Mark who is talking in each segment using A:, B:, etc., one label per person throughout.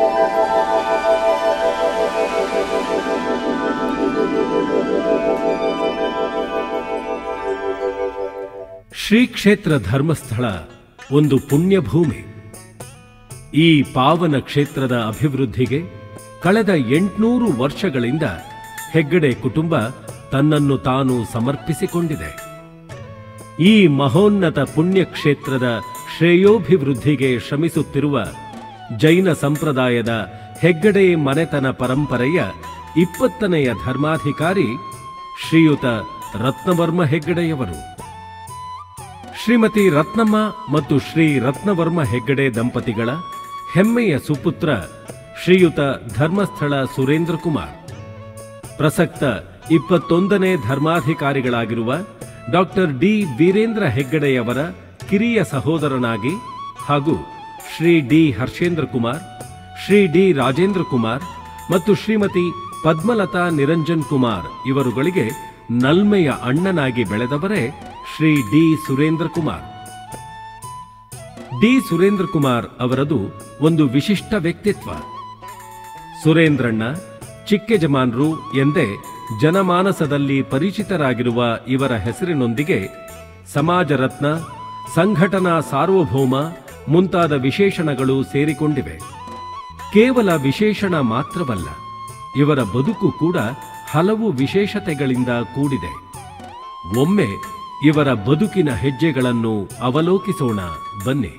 A: ಶ್ರೀ ಕ್ಷೇತ್ರ ಧರ್ಮಸ್ಥಳ ಒಂದು ಪುಣ್ಯಭೂಮಿ ಈ ಪಾವನ ಕ್ಷೇತ್ರದ ಅಭಿವೃದ್ಧಿಗೆ ಕಳೆದ ಎಂಟುನೂರು ವರ್ಷಗಳಿಂದ ಹೆಗ್ಗಡೆ ಕುಟುಂಬ ತನ್ನನ್ನು ತಾನು ಸಮರ್ಪಿಸಿಕೊಂಡಿದೆ ಈ ಮಹೋನ್ನತ ಪುಣ್ಯಕ್ಷೇತ್ರದ ಶ್ರೇಯೋಭಿವೃದ್ಧಿಗೆ ಶ್ರಮಿಸುತ್ತಿರುವ ಜೈನ ಸಂಪ್ರದಾಯದ ಹೆಗ್ಗಡೆ ಮನೆತನ ಪರಂಪರೆಯ ಇಪ್ಪತ್ತನೆಯ ಧರ್ಮಾಧಿಕಾರಿ ಶ್ರೀಯುತ ರತ್ನವರ್ಮ ಹೆಗ್ಗಡೆಯವರು ಶ್ರೀಮತಿ ರತ್ನಮ್ಮ ಮತ್ತು ಶ್ರೀ ರತ್ನವರ್ಮ ಹೆಗ್ಗಡೆ ದಂಪತಿಗಳ ಹೆಮ್ಮೆಯ ಸುಪುತ್ರ ಶ್ರೀಯುತ ಧರ್ಮಸ್ಥಳ ಸುರೇಂದ್ರ ಕುಮಾರ್ ಪ್ರಸಕ್ತ ಇಪ್ಪತ್ತೊಂದನೇ ಧರ್ಮಾಧಿಕಾರಿಗಳಾಗಿರುವ ಡಾಕ್ಟರ್ ಡಿ ವೀರೇಂದ್ರ ಹೆಗ್ಗಡೆಯವರ ಕಿರಿಯ ಸಹೋದರನಾಗಿ ಹಾಗೂ ಶ್ರೀ ಡಿ ಹರ್ಷೇಂದ್ರ ಕುಮಾರ್ ಶ್ರೀ ಡಿ ರಾಜೇಂದ್ರ ಕುಮಾರ್ ಮತ್ತು ಶ್ರೀಮತಿ ಪದ್ಮಲತಾ ನಿರಂಜನ್ ಕುಮಾರ್ ಇವರುಗಳಿಗೆ ನಲ್ಮೆಯ ಅಣ್ಣನಾಗಿ ಬೆಳೆದವರೇ ಶ್ರೀ ಡಿ ಸುರೇಂದ್ರ ಕುಮಾರ್ ಡಿ ಸುರೇಂದ್ರ ಕುಮಾರ್ ಅವರದು ಒಂದು ವಿಶಿಷ್ಟ ವ್ಯಕ್ತಿತ್ವ ಸುರೇಂದ್ರಣ್ಣ ಚಿಕ್ಕೆಜಮಾನ್ರು ಎಂದೇ ಜನಮಾನಸದಲ್ಲಿ ಪರಿಚಿತರಾಗಿರುವ ಇವರ ಹೆಸರಿನೊಂದಿಗೆ ಸಮಾಜ ರತ್ನ ಸಂಘಟನಾ ಸಾರ್ವಭೌಮ ಮುಂತಾದ ವಿಶೇಷಣಗಳು ಸೇರಿಕೊಂಡಿವೆ ಕೇವಲ ವಿಶೇಷಣ ಮಾತ್ರವಲ್ಲ ಇವರ ಬದುಕು ಕೂಡ ಹಲವು ವಿಶೇಷತೆಗಳಿಂದ ಕೂಡಿದೆ ಒಮ್ಮೆ ಇವರ ಬದುಕಿನ ಹೆಜ್ಜೆಗಳನ್ನು ಅವಲೋಕಿಸೋಣ ಬನ್ನಿ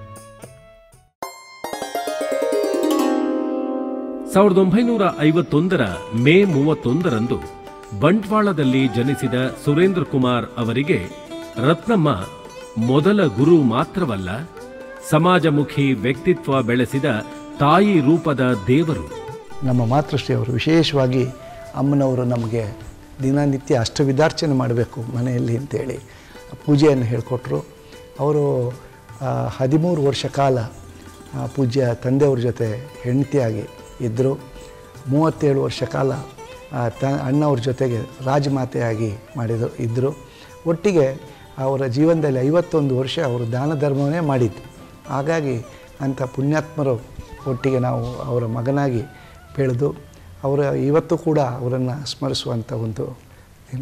A: ಸಾವಿರದ ಒಂಬೈನೂರ ಐವತ್ತೊಂದರ ಮೇ ಮೂವತ್ತೊಂದರಂದು ಬಂಟ್ವಾಳದಲ್ಲಿ ಜನಿಸಿದ ಸುರೇಂದ್ರ ಕುಮಾರ್ ಅವರಿಗೆ ರತ್ನಮ್ಮ ಮೊದಲ ಗುರು ಮಾತ್ರವಲ್ಲ ಸಮಾಜಮುಖಿ ವ್ಯಕ್ತಿತ್ವ ಬೆಳೆಸಿದ ತಾಯಿ ರೂಪದ ದೇವರು
B: ನಮ್ಮ ಮಾತೃಶ್ರೀ ಅವರು ವಿಶೇಷವಾಗಿ ಅಮ್ಮನವರು ನಮಗೆ ದಿನನಿತ್ಯ ಅಷ್ಟವಿಧಾರ್ಚನೆ ಮಾಡಬೇಕು ಮನೆಯಲ್ಲಿ ಅಂತೇಳಿ ಪೂಜೆಯನ್ನು ಹೇಳಿಕೊಟ್ರು ಅವರು ಆ, ಹದಿಮೂರು ವರ್ಷ ಕಾಲ ಆ, ಪೂಜ್ಯ ತಂದೆಯವ್ರ ಜೊತೆ ಹೆಂಡತಿಯಾಗಿ ಇದ್ದರು ಮೂವತ್ತೇಳು ವರ್ಷ ಕಾಲ ಆ, ತ ಅಣ್ಣವ್ರ ಜೊತೆಗೆ ರಾಜಮಾತೆಯಾಗಿ ಮಾಡಿದರು ಇದ್ದರು ಒಟ್ಟಿಗೆ ಅವರ ಜೀವನದಲ್ಲಿ ಐವತ್ತೊಂದು ವರ್ಷ ಅವರು ದಾನ ಧರ್ಮವನ್ನೇ ಮಾಡಿದ್ದು ಹಾಗಾಗಿ ಅಂಥ ಪುಣ್ಯಾತ್ಮರು ಒಟ್ಟಿಗೆ ನಾವು ಅವರ ಮಗನಾಗಿ ಬೆಳೆದು ಅವರ ಇವತ್ತು ಕೂಡ ಅವರನ್ನು ಸ್ಮರಿಸುವಂಥ ಒಂದು ದಿನ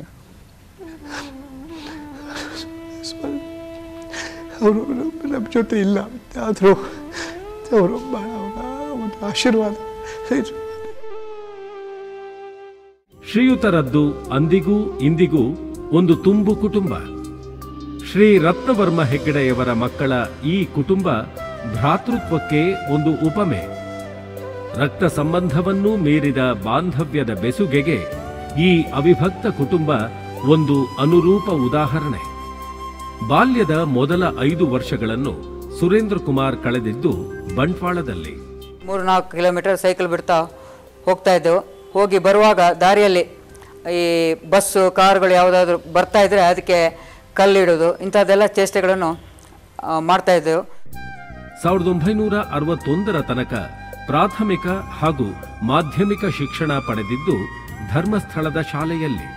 B: ಸ್ಮರಣೆ. ಅವರು ನಮ್ಮ ನಮ್ಮ ಜೊತೆ ಇಲ್ಲ ಆದರೂ ಅವರು ಭಾಳ ಅವರ ಒಂದು ಆಶೀರ್ವಾದ
A: ಶ್ರೀಯುತರದ್ದು ಅಂದಿಗೂ ಇಂದಿಗೂ ಒಂದು ತುಂಬು ಕುಟುಂಬ ಶ್ರೀ ರತ್ನವರ್ಮ ಹೆಗ್ಗಡೆಯವರ ಮಕ್ಕಳ ಈ ಕುಟುಂಬ ಭ್ರಾತೃತ್ವಕ್ಕೆ ಒಂದು ಉಪಮೆ ರಕ್ತ ಸಂಬಂಧವನ್ನೂ ಮೀರಿದ ಬಾಂಧವ್ಯದ ಬೆಸುಗೆಗೆ ಈ ಅವಿಭಕ್ತ ಕುಟುಂಬ ಒಂದು ಅನುರೂಪ ಉದಾಹರಣೆ ಬಾಲ್ಯದ ಮೊದಲ ಐದು ವರ್ಷಗಳನ್ನು ಸುರೇಂದ್ರ ಕುಮಾರ್ ಕಳೆದಿದ್ದು ಬಂಟ್ವಾಳದಲ್ಲಿ
C: ಮೂರು ನಾಲ್ಕು ಕಿಲೋಮೀಟರ್ ಸೈಕಲ್ ಬಿಡ್ತಾ ಹೋಗ್ತಾ ಇದ್ದೆವು ಹೋಗಿ ಬರುವಾಗ ದಾರಿಯಲ್ಲಿ ಈ ಬಸ್ಸು ಕಾರುಗಳು ಯಾವುದಾದ್ರೂ ಬರ್ತಾ ಇದ್ದರೆ ಅದಕ್ಕೆ ಕಲ್ಲಿಡೋದು ಇಂಥದ್ದೆಲ್ಲ ಚೇಷ್ಟೆಗಳನ್ನು ಆ, ಮಾಡ್ತಾ ಇದ್ದೆವು
A: ಸಾವಿರದ ಒಂಬೈನೂರ ಅರವತ್ತೊಂದರ ತನಕ ಪ್ರಾಥಮಿಕ ಹಾಗೂ ಮಾಧ್ಯಮಿಕ ಶಿಕ್ಷಣ ಪಡೆದಿದ್ದು ಧರ್ಮಸ್ಥಳದ ಶಾಲೆಯಲ್ಲಿ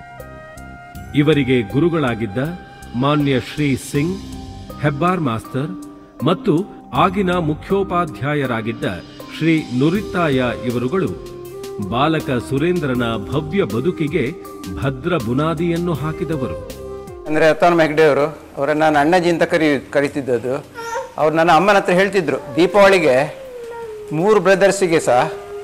A: ಇವರಿಗೆ ಗುರುಗಳಾಗಿದ್ದ ಮಾನ್ಯ ಶ್ರೀ ಸಿಂಗ್ ಹೆಬ್ಬಾರ್ ಮಾಸ್ತರ್ ಮತ್ತು ಆಗಿನ ಮುಖ್ಯೋಪಾಧ್ಯಾಯರಾಗಿದ್ದ ಶ್ರೀ ನುರಿತಾಯ ಇವರುಗಳು ಬಾಲಕ ಸುರೇಂದ್ರನ ಭವ್ಯ ಬದುಕಿಗೆ ಭದ್ರ ಬುನಾದಿಯನ್ನು ಹಾಕಿದವರು
D: ಅಂದರೆ ರತ್ನ ಹೆಗ್ಡೆ ಅವರು ಅವರನ್ನು ನಾನು ಅಣ್ಣಜಿ ಅಂತ ಕರಿ ಕರಿತಿದ್ದದ್ದು ಅವ್ರು ನನ್ನ ಅಮ್ಮನ ಹತ್ರ ಹೇಳ್ತಿದ್ರು ದೀಪಾವಳಿಗೆ ಮೂರು ಬ್ರದರ್ಸಿಗೆ ಸಹ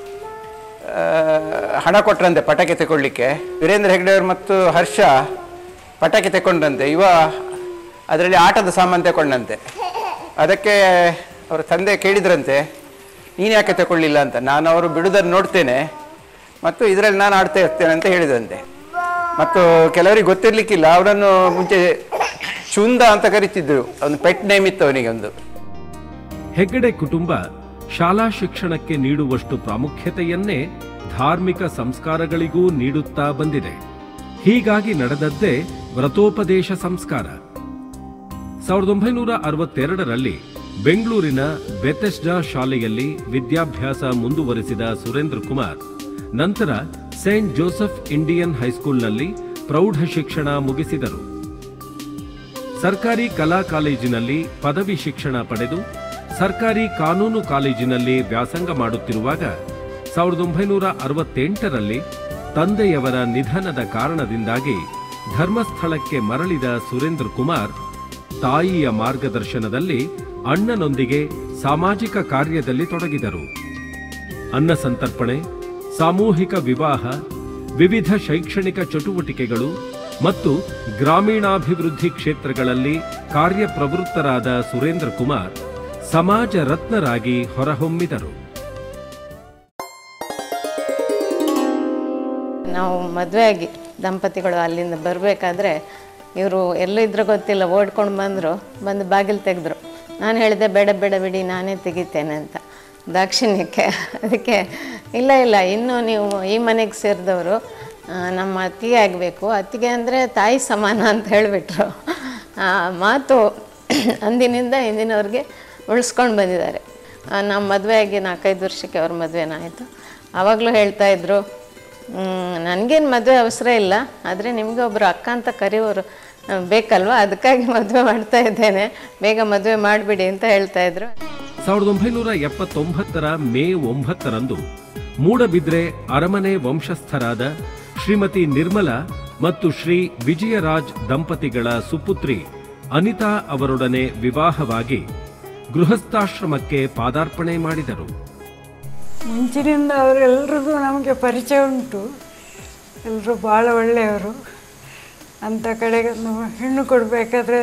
D: ಆ, ಹಣ ಕೊಟ್ರಂತೆ ಪಟಾಕಿ ತಗೊಳ್ಳಿಕ್ಕೆ ವೀರೇಂದ್ರ ಹೆಗ್ಡೆ ಅವರು ಮತ್ತು ಹರ್ಷ ಪಟಾಕಿ ತಗೊಂಡ್ರಂತೆ ಇವ ಅದರಲ್ಲಿ ಆಟದ ಸಾಮಾನು ತಗೊಂಡಂತೆ ಅದಕ್ಕೆ ಅವರ ತಂದೆ ಕೇಳಿದ್ರಂತೆ ನೀನು ಯಾಕೆ ತಗೊಳ್ಳಿಲ್ಲ ಅಂತ ನಾನು ಅವರು ಬಿಡುದನ್ನು ನೋಡ್ತೇನೆ ಮತ್ತು ಇದರಲ್ಲಿ ನಾನು ಆಡ್ತಾ ಇರ್ತೇನೆ ಅಂತ ಹೇಳಿದಂತೆ ಮತ್ತು ಕೆಲವರಿಗೆ ಗೊತ್ತಿರ್ಲಿಕ್ಕಿಲ್ಲ ಅವರನ್ನು ಮುಂಚೆ ಚುಂದ ಅಂತ ಕರಿತಿದ್ರು ಒಂದು ಪೆಟ್ ನೇಮ್ ಇತ್ತು ಅವನಿಗೆ ಒಂದು
A: ಹೆಗ್ಗಡೆ ಕುಟುಂಬ ಶಾಲಾ ಶಿಕ್ಷಣಕ್ಕೆ ನೀಡುವಷ್ಟು ಪ್ರಾಮುಖ್ಯತೆಯನ್ನೇ ಧಾರ್ಮಿಕ ಸಂಸ್ಕಾರಗಳಿಗೂ ನೀಡುತ್ತಾ ಬಂದಿದೆ ಹೀಗಾಗಿ ನಡೆದದ್ದೇ ವ್ರತೋಪದೇಶ ಸಂಸ್ಕಾರ ಸಾವಿರದ ಒಂಬೈನೂರ ಅರವತ್ತೆರಡರಲ್ಲಿ ಬೆಂಗಳೂರಿನ ಬೆಥೆಸ್ಡಾ ಶಾಲೆಯಲ್ಲಿ ವಿದ್ಯಾಭ್ಯಾಸ ಮುಂದುವರಿಸಿದ ಸುರೇಂದ್ರ ಕುಮಾರ್ ನಂತರ ಸೇಂಟ್ ಜೋಸೆಫ್ ಇಂಡಿಯನ್ ಹೈಸ್ಕೂಲ್ನಲ್ಲಿ ಪ್ರೌಢ ಶಿಕ್ಷಣ ಮುಗಿಸಿದರು ಸರ್ಕಾರಿ ಕಲಾ ಕಾಲೇಜಿನಲ್ಲಿ ಪದವಿ ಶಿಕ್ಷಣ ಪಡೆದು ಸರ್ಕಾರಿ ಕಾನೂನು ಕಾಲೇಜಿನಲ್ಲಿ ವ್ಯಾಸಂಗ ಮಾಡುತ್ತಿರುವಾಗ ಸಾವಿರದ ಒಂಬೈನೂರ ಅರವತ್ತೆಂಟರಲ್ಲಿ ತಂದೆಯವರ ನಿಧನದ ಕಾರಣದಿಂದಾಗಿ ಧರ್ಮಸ್ಥಳಕ್ಕೆ ಮರಳಿದ ಸುರೇಂದ್ರ ಕುಮಾರ್ ತಾಯಿಯ ಮಾರ್ಗದರ್ಶನದಲ್ಲಿ ಅಣ್ಣನೊಂದಿಗೆ ಸಾಮಾಜಿಕ ಕಾರ್ಯದಲ್ಲಿ ತೊಡಗಿದರು ಅನ್ನ ಸಂತರ್ಪಣೆ ಸಾಮೂಹಿಕ ವಿವಾಹ ವಿವಿಧ ಶೈಕ್ಷಣಿಕ ಚಟುವಟಿಕೆಗಳು ಮತ್ತು ಗ್ರಾಮೀಣಾಭಿವೃದ್ಧಿ ಕ್ಷೇತ್ರಗಳಲ್ಲಿ ಕಾರ್ಯಪ್ರವೃತ್ತರಾದ ಸುರೇಂದ್ರ ಕುಮಾರ್ ಸಮಾಜ ರತ್ನರಾಗಿ ಹೊರಹೊಮ್ಮಿದರು
E: ನಾವು ಮದುವೆ ಆಗಿ ದಂಪತಿಗಳು ಅಲ್ಲಿಂದ ಬರಬೇಕಾದ್ರೆ ಇವರು ಎಲ್ಲಿದ್ರು ಗೊತ್ತಿಲ್ಲ ಓಡ್ಕೊಂಡು ಬಂದರು ಬಂದು ಬಾಗಿಲು ತೆಗೆದ್ರು ನಾನು ಹೇಳಿದೆ ಬೇಡ ಬೇಡ ಬಿಡಿ ನಾನೇ ತೆಗಿತೇನೆ ಅಂತ ದಾಕ್ಷಿಣ್ಯಕ್ಕೆ ಅದಕ್ಕೆ ಇಲ್ಲ ಇಲ್ಲ ಇನ್ನೂ ನೀವು ಈ ಮನೆಗೆ ಸೇರಿದವರು ನಮ್ಮ ಅತ್ತಿಗೆ ಆಗಬೇಕು ಅತ್ತಿಗೆ ಅಂದರೆ ತಾಯಿ ಸಮಾನ ಅಂತ ಹೇಳಿಬಿಟ್ರು ಆ ಮಾತು ಅಂದಿನಿಂದ ಇಂದಿನವ್ರಿಗೆ ಉಳಿಸ್ಕೊಂಡು ಬಂದಿದ್ದಾರೆ ನಮ್ಮ ಮದುವೆ ಆಗಿ ನಾಲ್ಕೈದು ವರ್ಷಕ್ಕೆ ಅವ್ರ ಮದುವೆನಾಯಿತು ಆವಾಗಲೂ ಹೇಳ್ತಾಯಿದ್ರು ನನಗೇನು ಮದುವೆ ಅವಸರ ಇಲ್ಲ ಆದರೆ ನಿಮಗೆ ಒಬ್ಬರು ಅಕ್ಕ ಅಂತ ಕರೆಯೋರು ಆ, ಬೇಕಲ್ವಾ ಅದಕ್ಕಾಗಿ ಮದುವೆ ಮಾಡ್ತಾ ಇದ್ದೇನೆ ಬೇಗ ಮದುವೆ ಮಾಡಿಬಿಡಿ ಅಂತ ಹೇಳ್ತಾಯಿದ್ರು
A: ಸಾವಿರದ ಒಂಬೈನೂರ ಎಪ್ಪತ್ತೊಂಬತ್ತರ ಮೇ ಒಂಬತ್ತರಂದು ಮೂಡಬಿದ್ರೆ ಅರಮನೆ ವಂಶಸ್ಥರಾದ ಶ್ರೀಮತಿ ನಿರ್ಮಲಾ ಮತ್ತು ಶ್ರೀ ವಿಜಯರಾಜ್ ದಂಪತಿಗಳ ಸುಪುತ್ರಿ ಅನಿತಾ ಅವರೊಡನೆ ವಿವಾಹವಾಗಿ ಗೃಹಸ್ಥಾಶ್ರಮಕ್ಕೆ ಪಾದಾರ್ಪಣೆ ಮಾಡಿದರು
F: ಮುಂಚಿನಿಂದ ಅವರೆಲ್ಲರಿಗೂ ನಮಗೆ ಪರಿಚಯ ಉಂಟು ಎಲ್ಲರೂ ಭಾಳ ಒಳ್ಳೆಯವರು ಅಂಥ ಕಡೆಗೆ ನಾವು ಹೆಣ್ಣು ಕೊಡಬೇಕಾದ್ರೆ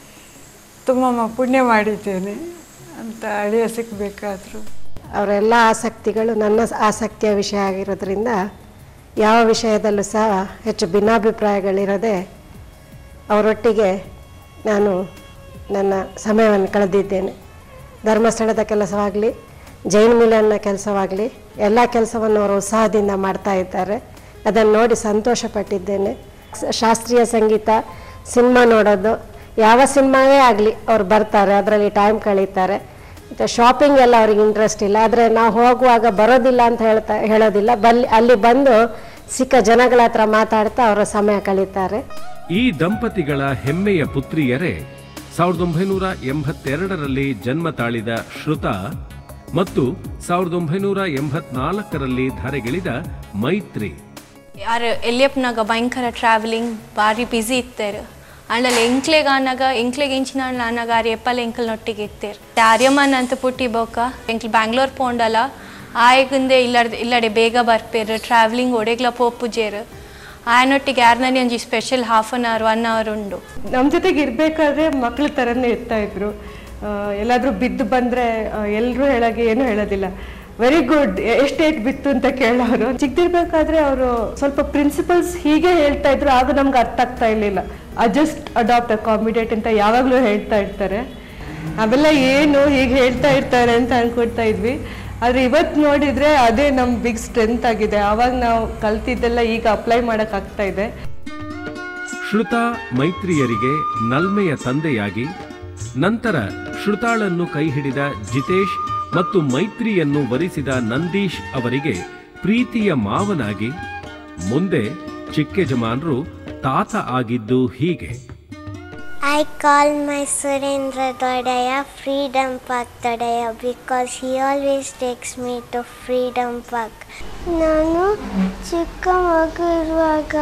F: ತುಂಬ ಮ- ಪುಣ್ಯ ಮಾಡಿದ್ದೇನೆ ಅಂತ ಅಳಿಯ ಸಿಕ್ಕಬೇಕಾದ್ರು
G: ಅವರೆಲ್ಲ ಆಸಕ್ತಿಗಳು ನನ್ನ ಆಸಕ್ತಿಯ ವಿಷಯ ಆಗಿರೋದ್ರಿಂದ ಯಾವ ವಿಷಯದಲ್ಲೂ ಸಹ ಹೆಚ್ಚು ಭಿನ್ನಾಭಿಪ್ರಾಯಗಳಿರದೆ ಅವರೊಟ್ಟಿಗೆ ನಾನು ನನ್ನ ಸಮಯವನ್ನು ಕಳೆದಿದ್ದೇನೆ ಧರ್ಮಸ್ಥಳದ ಕೆಲಸವಾಗಲಿ ಜೈನ್ ಮಿಲನ್ನ ಕೆಲಸವಾಗಲಿ ಎಲ್ಲ ಕೆಲಸವನ್ನು ಅವರು ಉತ್ಸಾಹದಿಂದ ಮಾಡ್ತಾ ಇದ್ದಾರೆ ಅದನ್ನು ನೋಡಿ ಸಂತೋಷಪಟ್ಟಿದ್ದೇನೆ ಸ- ಶಾಸ್ತ್ರೀಯ ಸಂಗೀತ ಸಿನಿಮಾ ನೋಡೋದು ಯಾವ ಸಿನಿಮಾವೇ ಆಗಲಿ ಅವ್ರು ಬರ್ತಾರೆ ಅದರಲ್ಲಿ ಟೈಮ್ ಕಳೀತಾರೆ ಮತ್ತು ಶಾಪಿಂಗ್ ಎಲ್ಲ ಅವ್ರಿಗೆ ಇಂಟ್ರೆಸ್ಟ್ ಇಲ್ಲ ಆದರೆ ನಾವು ಹೋಗುವಾಗ ಬರೋದಿಲ್ಲ ಅಂತ ಹೇಳ್ತಾ ಹೇಳೋದಿಲ್ಲ ಬಲ್ಲಿ ಅಲ್ಲಿ ಬಂದು ಸಿಕ್ಕ ಜನಗಳ ಹತ್ರ ಮಾತಾಡ್ತಾ ಅವರ ಸಮಯ ಕಳೀತಾರೆ
A: ಈ ದಂಪತಿಗಳ ಹೆಮ್ಮೆಯ ಪುತ್ರಿಯರೇ ಸಾವಿರದ ಒಂಬೈನೂರ ಎಂಬತ್ತೆರಡರಲ್ಲಿ ಜನ್ಮ ತಾಳಿದ ಶ್ರುತಾ ಮತ್ತು ಸಾವಿರದ ಒಂಬೈನೂರ ಎಂಬತ್ನಾಲ್ಕರಲ್ಲಿ ಧರೆಗಿಳಿದ ಮೈತ್ರಿ
H: ಯಾರು ಎಲ್ಲಿಯಪ್ಪನಾಗ ಭಯಂಕರ ಟ್ರಾವೆಲಿಂಗ್ ಭಾರಿ ಬ್ಯುಸಿ ಇರ್ತಾರೆ ಅಂಡಲ್ಲಿ ಎಂಕ್ಲೆಗ್ ಆನಾಗ ಎಂಕ್ಲೆಗ್ ಇಂಚಿನ ಆನಾಗ ಆರು ಎಪ್ಪಲ್ ಎಂಕಲ್ ನೊಟ್ಟಿಗೆ ಇರ್ತಾರೆ ಆರ್ಯಮನ್ ಅಂತ ಪುಟ್ಟಿ ಬೋಕ ಎಂಕ್ಲ್ ಬ್ಯಾಂಗ್ಳೂರ್ ಪೋಂಡಲ್ಲ ಆಯಗಂದೆ ಇಲ್ಲಡೆ ಇಲ್ಲಡೆ ಬೇಗ ಬರ್ಪೇರು ಟ್ರಾವೆಲಿಂಗ್ ಒಡೆಗ್ಲ ಪೋಪುಜೇರು ಆಯನೊಟ್ಟಿಗೆ ಯಾರನ್ನ ಒಂಜಿ special half an hour one hour ಉಂಡು
I: ನಮ್ಮ ಜೊತೆಗೆ ಇರಬೇಕಾದ್ರೆ ಮಕ್ಳ ಥರನೇ ಇರ್ತಾ ಇದ್ರು ಎಲ್ಲಾದರೂ ಬಿದ್ದು ಬಂದರೆ ಎಲ್ಲರೂ ಹೇಳಾಗೆ ಏನೂ ಹೇಳೋದಿಲ್ಲ ವೆರಿ ಗುಡ್ ಎಷ್ಟೇಟ್ ಬಿತ್ತು ಅಂತ ಕೇಳೋರು ಚಿಕ್ಕದಿರ್ಬೇಕಾದ್ರೆ ಅವರು ಸ್ವಲ್ಪ ಪ್ರಿನ್ಸಿಪಲ್ಸ್ ಹೀಗೆ ಹೇಳ್ತಾ ಇದ್ರು ಆಗ ನಮ್ಗೆ ಅರ್ಥ ಆಗ್ತಾ ಇರಲಿಲ್ಲ ಅಜಸ್ಟ್ ಅಡಾಪ್ಟ್ ಅಕಾಮಿಡೇಟ್ ಅಂತ ಯಾವಾಗಲೂ ಹೇಳ್ತಾ ಇರ್ತಾರೆ ಅವೆಲ್ಲ ಏನು ಹೀಗೆ ಹೇಳ್ತಾ ಇರ್ತಾರೆ ಅಂತ ಅನ್ಕೊಡ್ತಾ ಇದ್ವಿ ಆದರೆ ಇವತ್ತು ನೋಡಿದರೆ ಅದೇ ನಮ್ಮ ಬಿಗ್ ಸ್ಟ್ರೆಂತ್ ಆಗಿದೆ ಆವಾಗ ನಾವು ಕಲ್ತಿದ್ದೆಲ್ಲ ಈಗ ಅಪ್ಲೈ ಮಾಡೋಕ್ಕಾಗ್ತಾ ಇದೆ
A: ಶ್ರುತಾ ಮೈತ್ರಿಯರಿಗೆ ನಲ್ಮೆಯ ತಂದೆಯಾಗಿ ನಂತರ ಶ್ರುತಾಳನ್ನು ಕೈಹಿಡಿದ ಜಿತೇಶ್ ಮತ್ತು ಮೈತ್ರಿಯನ್ನು ವರಿಸಿದ ನಂದೀಶ್ ಅವರಿಗೆ ಪ್ರೀತಿಯ ಮಾವನಾಗಿ ಮುಂದೆ ಚಿಕ್ಕೆಜಮಾನ್ರು ತಾತ ಆಗಿದ್ದು ಹೀಗೆ
J: I call my Surendra Dodaya Freedom Park Dodaya because he always takes me to Freedom Park. ನಾನು ಚಿಕ್ಕ ಮಗು ಇರುವಾಗ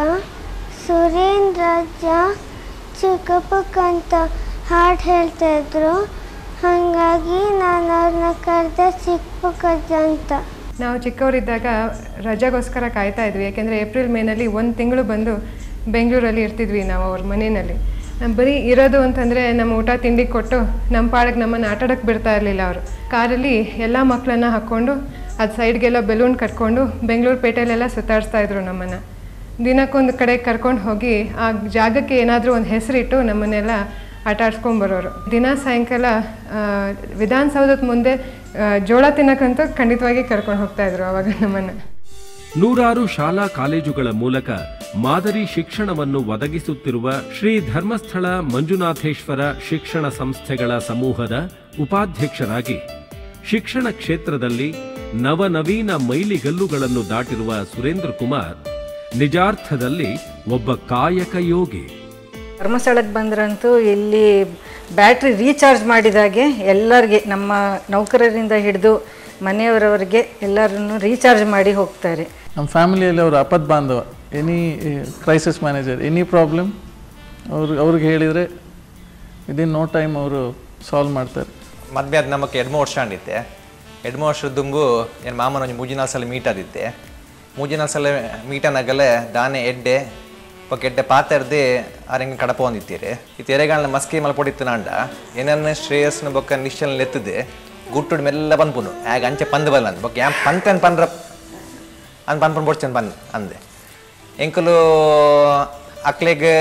J: ಸುರೇಂದ್ರ ಅಜ್ಜ ಚಿಕ್ಕಪ್ಪಕ್ಕ ಅಂತ ಹಾಡು ಹೇಳ್ತಾ ಇದ್ರು ಹಾಗಾಗಿ ನಾನು ಅವ್ರನ್ನ ಕರೆದ ಚಿಕ್ಕಪ್ಪಕ್ಕಜ್ಜ ಅಂತ
I: ನಾವು ಚಿಕ್ಕವರಿದ್ದಾಗ ರಜೆಗೋಸ್ಕರ ಕಾಯ್ತಾ ಇದ್ವಿ ಯಾಕೆಂದರೆ ಏಪ್ರಿಲ್ ಮೇನಲ್ಲಿ ಒಂದು ತಿಂಗಳು ಬಂದು ಬೆಂಗಳೂರಲ್ಲಿ ಇರ್ತಿದ್ವಿ ನಾವು ಅವ್ರ ಮನೆಯಲ್ಲಿ ನಮ್ ಬರೀ ಇರೋದು ಅಂತಂದರೆ ನಮ್ಮ ಊಟ ತಿಂಡಿ ಕೊಟ್ಟು ನಮ್ಮ ಪಾಡಕ್ಕೆ ನಮ್ಮನ್ನು ಆಟಾಡಕ್ಕೆ ಬಿಡ್ತಾ ಇರಲಿಲ್ಲ ಅವರು ಕಾರಲ್ಲಿ ಎಲ್ಲ ಮಕ್ಕಳನ್ನ ಹಾಕ್ಕೊಂಡು ಅದು ಸೈಡ್ಗೆಲ್ಲ ಬೆಲೂನ್ ಕಟ್ಕೊಂಡು ಬೆಂಗಳೂರು ಪೇಟೆಯಲ್ಲೆಲ್ಲ ಸುತ್ತಾಡಿಸ್ತಾ ಇದ್ರು ನಮ್ಮನ್ನು ದಿನಕ್ಕೊಂದು ಕಡೆ ಕರ್ಕೊಂಡು ಹೋಗಿ ಆ ಜಾಗಕ್ಕೆ ಏನಾದರೂ ಒಂದು ಹೆಸರಿಟ್ಟು ನಮ್ಮನ್ನೆಲ್ಲ ಆಟ ಆಡ್ಸ್ಕೊಂಡ್ ಬರೋರು ದಿನ ಸಾಯಂಕಾಲ ಆ, ವಿಧಾನಸೌಧದ ಮುಂದೆ ಆ, ಜೋಳ ತಿನ್ನಕ್ಕಂತೂ ಖಂಡಿತವಾಗಿ ಕರ್ಕೊಂಡು ಹೋಗ್ತಾ ಇದ್ರು ಅವಾಗ ನಮ್ಮನ್ನು
A: ನೂರಾರು ಶಾಲಾ ಕಾಲೇಜುಗಳ ಮೂಲಕ ಮಾದರಿ ಶಿಕ್ಷಣವನ್ನು ಒದಗಿಸುತ್ತಿರುವ ಶ್ರೀ ಧರ್ಮಸ್ಥಳ ಮಂಜುನಾಥೇಶ್ವರ ಶಿಕ್ಷಣ ಸಂಸ್ಥೆಗಳ ಸಮೂಹದ ಉಪಾಧ್ಯಕ್ಷರಾಗಿ ಶಿಕ್ಷಣ ಕ್ಷೇತ್ರದಲ್ಲಿ ನವನವೀನ ಮೈಲಿಗಲ್ಲುಗಳನ್ನು ದಾಟಿರುವ ಸುರೇಂದ್ರ ಕುಮಾರ್ ನಿಜಾರ್ಥದಲ್ಲಿ ಒಬ್ಬ ಕಾಯಕ ಯೋಗಿ
K: ಧರ್ಮಸ್ಥಳಕ್ಕೆ ಬಂದ್ರಂತೂ ಇಲ್ಲಿ
F: ಬ್ಯಾಟ್ರಿ ರೀಚಾರ್ಜ್ ಮಾಡಿದಾಗೆ ಎಲ್ಲರಿಗೆ ನಮ್ಮ ನೌಕರರಿಂದ ಹಿಡಿದು ಮನೆಯವರವರಿಗೆ ಎಲ್ಲರನ್ನು ರೀಚಾರ್ಜ್ ಮಾಡಿ ಹೋಗ್ತಾರೆ
K: ನಮ್ಮ ಫ್ಯಾಮಿಲಿಯಲ್ಲಿ ಅವರು ಅಪದ್ ಬಾಂಧವ any crisis manager any problem ಅವ್ರು ಅವ್ರಿಗೆ ಹೇಳಿದರೆ ವಿದಿನ್ ನೋ ಟೈಮ್ ಅವರು ಸಾಲ್ವ್ ಮಾಡ್ತಾರೆ
L: ಮದ್ವೆ ಆದ ನಮಗೆ ಎರಡು ಮೂರು ವರ್ಷ ಅಂಡಿತ್ತೆ ಎರಡು ಮೂರು ವರ್ಷದ ದುಂಬು ಏನು ಮಾಮನ ಒಂಜಿ ಮೂಜಿನಾಲ್ ಸಲ ಮೀಟ್ ಆದಿತ್ತೆ ಮೂಜಿನಾಲ್ ಸಲ ಮೀಟ್ ಅನ್ನಗಲೆ ದಾನೆ ಎಡ್ಡೆ ಪಕ್ಕ ಎಡ್ಡೆ ಪಾತೆರ್ದೆ ಆರೆಂಗೆ ಕಡಪ ಹೊಂದಿತ್ತೀರಿ ಈ ತೆರೆಗಾಳನ ಮಸ್ಕಿ ಮಲ್ಪೊಡಿತ್ತು ನಾಂಡ ಏನನ್ನ ಶ್ರೇಯಸ್ನ ಬೊಕ್ಕ ನಿಶ್ಚಲ ಎತ್ತದೆ ಗುಟ್ಟುಡ್ ಮೆಲ್ಲ ಪನ್ಪುನು ಆಗ ಅಂಚೆ ಪಂದ್ ಬಲ್ಲ ಅಂದ್ ಬೊಕ್ಕ ಯಾನ್ ಪಂತನ್ ಪನ್ರ ಅನ್ ಪನ್ಪನ್ ಬೊಡ್ಚನ್ ಪನ್ ಅಂದೆ ಎಂಕಲು ಅಕ್ಲೆಗೆ